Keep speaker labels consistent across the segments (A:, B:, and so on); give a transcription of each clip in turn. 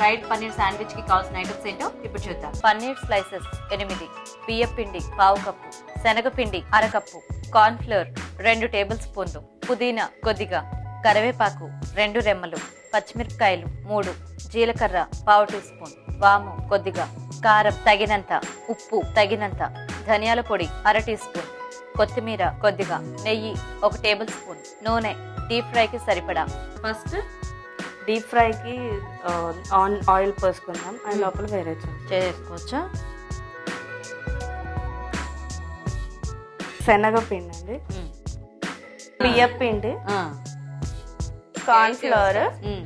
A: Fried paneer sandwich కి కావాల్సిన items ఏంటో ఇప్పుడు చూద్దాం పన్నీర్ స్లైసెస్ ఎనిమిది బియ్యం పిండి పావు కప్పు శనగపిండి అరకప్పు కార్న్ ఫ్లోర్ రెండు టేబుల్ స్పూన్లు పుదీనా కొద్దిగా కరివేపాకు రెండు రెమ్మలు పచ్చిమిరపకాయలు మూడు జీలకర్ర పావు టీ స్పూన్ వాము కొద్దిగా కారం తగినంత ఉప్పు తగినంత ధనియాల పొడి అర టీ స్పూన్ కొత్తిమీర కొద్దిగా నెయ్యి ఒక టేబుల్ స్పూన్ నూనె డీప్ ఫ్రైకి సరిపడా ఫస్ట్
B: డీప్ ఫ్రైకి ఆన్ ఆయిల్ పోసుకుందాం అది లోపల వేరే చేద్దాం.
A: చేసుకోవచ్చా
B: శనగపిండి అండి బియ్యం పిండి
A: ఆ.
B: కార్న్ ఫ్లోర్
A: ఉమ్,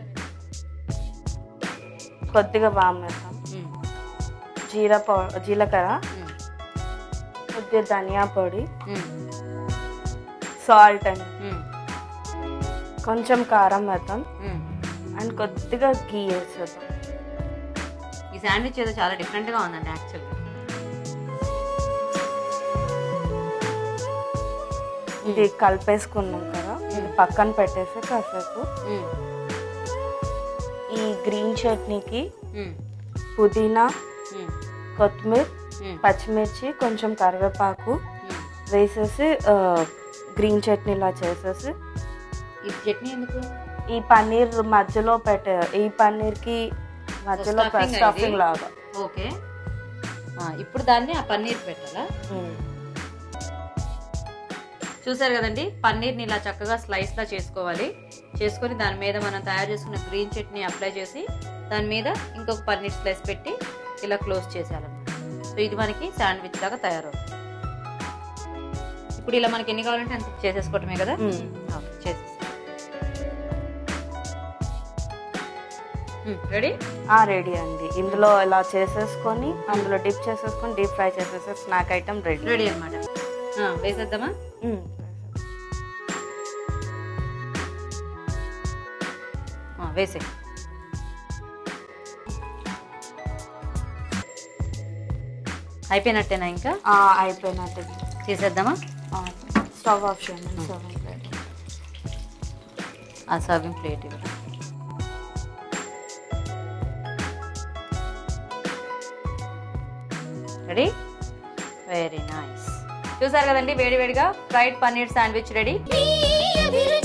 B: కొద్దిగా వామ్ వేస్తాం
A: ఉమ్,
B: జీరా పౌ జీలకర్ర
A: ఉమ్,
B: కొద్దిగా ధనియా పొడి
A: ఉమ్,
B: సాల్ట్ అండి
A: ఉమ్,
B: కొంచెం కారం వేద్దాం
A: ఉమ్.
B: అండ్ కొద్దిగా గీ వేసేద్దాం
A: ఈ శాండ్విచ్ ఏదో చాలా డిఫరెంట్ గా ఉందండి యాక్చువల్లీ
B: ఇది కలిపేసుకున్నాం కదా ఇది పక్కన పెట్టేసి కాసేపు ఈ గ్రీన్ చట్నీకి పుదీనా కొత్తిమీర పచ్చిమిర్చి కొంచెం కరివేపాకు వేసేసి ఆ, గ్రీన్ చట్నీలా చేసేసి
A: ఈ చట్నీ ఎందుకు
B: ఈ పన్నీర్ మధ్యలో పెట్టే ఈ పన్నీర్కి మధ్యలో
A: Stuffing ఆ ఇది?
B: స్టఫింగ్ లాగా
A: ఓకే ఆ, ఇప్పుడు దాన్ని ఆ పన్నీర్ పెట్టాలా
B: ఉమ్.
A: చూసారు కదండి పన్నీర్ని ఇలా చక్కగా స్లైస్ లా చేసుకోవాలి చేసుకొని దాని మీద మనం తయారు చేసుకున్న గ్రీన్ చట్నీ అప్లై చేసి దాని మీద ఇంకొక పన్నీర్ స్లైస్ పెట్టి ఇలా క్లోజ్ చేసేయాలన్నమాట సో ఇది మనకి శాండ్విచ్ లాగా తయారవుతుంది ఇప్పుడు ఇలా మనకి ఎన్ని కావాలంటే అంత చేసేసుకోవటమే కదా
B: ఉమ్.
A: ఓకే, చేసేసి రెడీ
B: ఆ రెడీ అండి ఇందులో ఇలా చేసేసుకొని అందులో డిప్ చేసేసుకొని డీప్ ఫ్రై చేసేసి స్నాక్ ఐటమ్ రెడీ
A: రెడీ అనమాట వేసేద్దామా ఆ, వేసే అయిపోయినట్టేనా ఇంకా
B: అయిపోయినట్టు
A: చేసేద్దామా
B: స్టవ్ ఆఫ్ చేయండి స్టవ్ ఆఫ్ చేయండి.
A: ఆ సర్వింగ్ ప్లేట్ ఇవ్వ రెడీ వెరీ నైస్ చూసారు కదండి వేడి వేడిగా ఫ్రైడ్ పన్నీర్ శాండ్విచ్ రెడీ
C: ఈ అభిరుచి